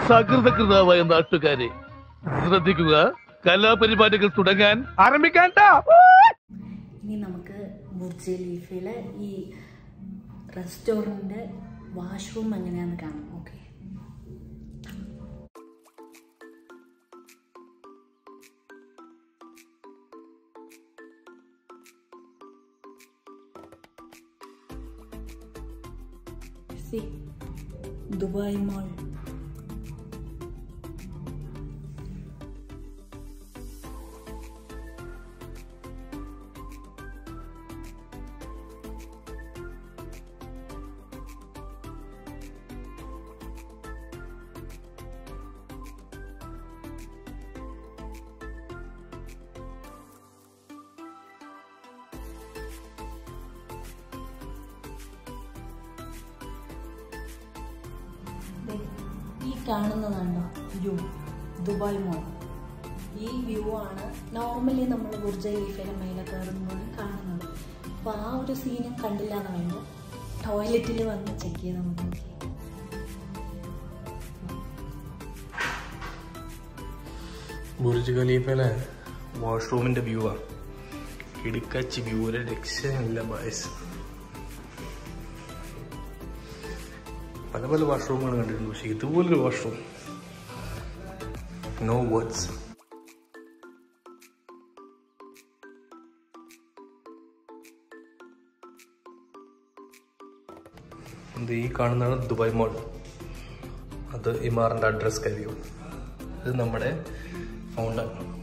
സകൃതകൃതാവായ നാട്ടുകാരെ ശ്രദ്ധിക്കുക കലാപരിപാടികൾ തുടങ്ങാൻ ആരംഭിക്കാൻ ഇനി നമുക്ക് ബുർജ് ഖലീഫയിലെ ഈ റെസ്റ്റോറൻറ്റ് വാഷ്റൂം എങ്ങനെയാണെന്ന് കാണാം ഓക്കെ ദുബായ് മാൾ ദേ, ഈ കാണുന്നതാണ്ടോ വ്യൂ ദുബായ് മോൾ ഈ വ്യൂ ആണ് നോർമലി നമ്മൾ ബുർജ ഖലീഫയുടെ മേലെ കയറുമ്പോൾ കാണുന്നത് അപ്പോൾ ആ ഒരു സീനും കണ്ടില്ല എന്ന് പറയുമ്പോൾ ടോയ്ലറ്റിൽ വന്ന് ചെക്ക് ചെയ്താൽ മതി ബുർജ് ഖലീഫയിലെ വാഷ്റൂമിന്റെ വ്യൂ ആ ഇടുക്കച്ചി വ്യൂ ഒരു രക്ഷയില്ല ബയസ് പല പല വാഷ്റൂമുകൾ കണ്ടിട്ടുണ്ട് പക്ഷെ ഇതുപോലൊരു വാഷ്റൂം നോ വേർഡ്സ് ഇത് ഈ കാണുന്നതാണ് ദുബായ് മോൾ അത് ഇമാറിന്റെ അഡ്രസ് കഴിയും ഇത് നമ്മുടെ ഫൗണ്ടൻ